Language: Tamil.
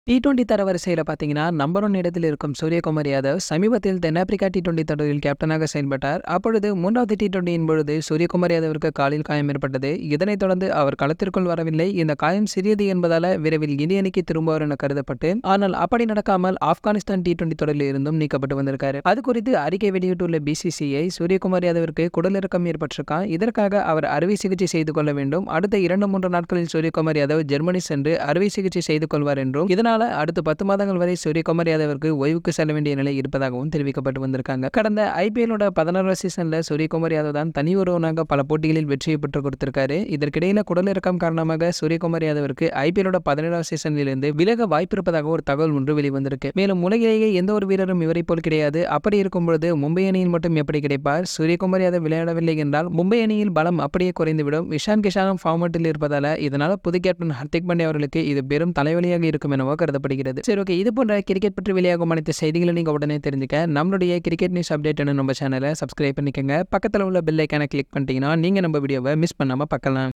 டி டுவெண்டி தரவரிசையில் பார்த்தீங்கன்னா நம்பர் ஒன் இடத்தில் இருக்கும் சூரியகுமார் யாதவ் சமீபத்தில் தென்னாப்பிரிக்கா டி டுவெண்டி தொடரில் கேப்டனாக செயல்பட்டார் அப்பொழுது மூன்றாவது டி டுவெண்டியின் பொழுது சூரியகுமார் யாதவிற்கு காலில் காயம் ஏற்பட்டது இதனைத் தொடர்ந்து அவர் களத்திற்குள் வரவில்லை இந்த காயம் சிறியது என்பதால விரைவில் இந்திய அணிக்கு திரும்புவார் என கருதப்பட்டு ஆனால் அப்படி நடக்காமல் ஆப்கானிஸ்தான் டி டுவெண்டி தொடரில் இருந்தும் நீக்கப்பட்டு வந்திருக்காரு அது குறித்து அறிக்கை வெளியிட்டுள்ள பிசிசிஐ சூரியகுமார் யாதவிற்கு குடலிறக்கம் ஏற்பட்டிருக்கான் இதற்காக அவர் அறுவை சிகிச்சை செய்து கொள்ள வேண்டும் அடுத்த இரண்டு மூன்று நாட்களில் சூரியகுமார் யாதவ் ஜெர்மனி சென்று அறுவை சிகிச்சை செய்து கொள்வார் என்றும் இதனால் இதனால அடுத்த பத்து மாதங்கள் வரை சூரியகுமார் யாதவிற்கு ஓய்வுக்கு செல்ல வேண்டிய நிலை இருப்பதாகவும் தெரிவிக்கப்பட்டு வந்திருக்காங்க கடந்த ஐபிஎல்லோட பதினாறாவது சீசன்ல சூரியகுமார் யாதவ் தான் தனி ஒருவனாக பல போட்டிகளில் வெற்றியை பெற்றுக் கொடுத்திருக்காரு இதற்கிடையில குடலிறக்கம் காரணமாக சூரியகுமார் யாதவிற்கு ஐபிஎல்லோட பதினேழாவது சீசனிலிருந்து விலக வாய்ப்பு இருப்பதாக ஒரு தகவல் ஒன்று வெளிவந்திருக்கு மேலும் உலகிலேயே எந்த ஒரு வீரரும் இவரை போல் கிடையாது அப்படி இருக்கும் பொழுது மும்பை அணியில் மட்டும் எப்படி கிடைப்பார் சூரியகுமார் யாதவ் விளையாடவில்லை என்றால் மும்பை அணியில் பலம் அப்படியே குறைந்துவிடும் விஷான் கிஷானும் ஃபார்மட்டில் இருப்பதால இதனால புது கேப்டன் ஹர்திக் பாண்டே அவர்களுக்கு இது பெரும் தலைவலியாக இருக்கும் எனவோ கருதப்படுகிறது சரி ஓகே இது போன்ற கிரிக்கெட் பற்றி வெளியாகும் அனைத்து செய்திகளை நீங்கள் உடனே தெரிஞ்சுக்க நம்மளுடைய கிரிக்கெட் நியூஸ் அப்டேட் நம்ம சேனலை சப்ஸ்கிரைப் பண்ணிக்கோங்க பக்கத்தில் உள்ள பெல் ஐக்கானை கிளிக் பண்ணிட்டீங்கன்னா நீங்கள் நம்ம வீடியோவை மிஸ் பண்ணாமல் பார்க்கலாம்